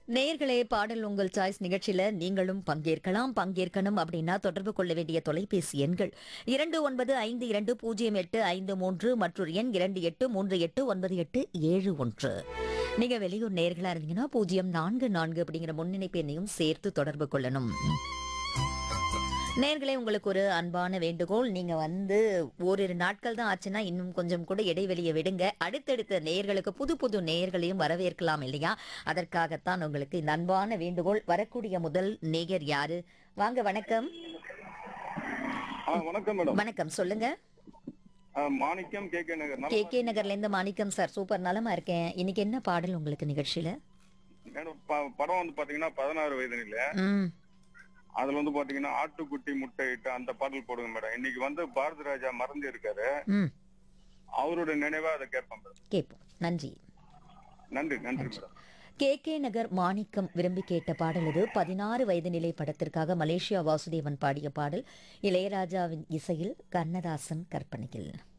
நேயர்களே பாடல் உங்கள் சாய்ஸ் நிகழ்ச்சியில நீங்களும் பங்கேற்கலாம் பங்கேற்கணும் அப்படின்னா தொடர்பு கொள்ள வேண்டிய தொலைபேசி எண்கள் இரண்டு ஒன்பது ஐந்து இரண்டு பூஜ்ஜியம் எட்டு ஐந்து மூன்று மற்றும் எண் இரண்டு எட்டு மூன்று எட்டு ஒன்பது எட்டு ஏழு ஒன்று நீங்க வெளியூர் நேர்களா இருந்தீங்கன்னா பூஜ்ஜியம் நான்கு நான்கு அப்படிங்கிற முன்னிணைப்பு எண்ணையும் சேர்த்து தொடர்பு கொள்ளணும் நேர்களே உங்களுக்கு ஒரு அன்பான வேண்டுகோள் நீங்க வந்து ஓரிரு நாட்கள் தான் ஆச்சுன்னா இன்னும் கொஞ்சம் கூட இடைவெளியை விடுங்க அடுத்தடுத்த நேயர்களுக்கு புது புது நேயர்களையும் வரவேற்கலாம் இல்லையா அதற்காகத்தான் உங்களுக்கு இந்த அன்பான வேண்டுகோள் வரக்கூடிய முதல் நேயர் யாரு வாங்க வணக்கம் ஆ வணக்கம் மேடம் வணக்கம் சொல்லுங்க ஆ, Manickam K K Nagar K K நகர்ல இருந்து மாணிக்கம் சார் சூப்பர் நலமா இருக்கேன் இன்னைக்கு என்ன பாடல் உங்களுக்கு நிகழ்ச்சியில மேடம் ப- படம் வந்து பாத்தீங்கன்னா பதினாறு வயது நிலை ம் அதுல வந்து பாத்தீங்கன்னா ஆட்டுக்குட்டி முட்டை இட்டு அந்த பாடல் போடுங்க மேடம் இன்னைக்கு வந்து பாரதி ராஜா மறந்து இருக்காரு ம் அவரோட நினைவா அதை கேட்பேன் மேடம் கேட்போம் நன்றி நன்றி நன்றி madam K K Nagar Manickam விரும்பி கேட்ட பாடல் இது பதினாறு வயது நிலை படத்திற்காக மலேசியா வாசுதேவன் பாடிய பாடல் இளையராஜாவின் இசையில் கண்ணதாசன் கற்பனையில்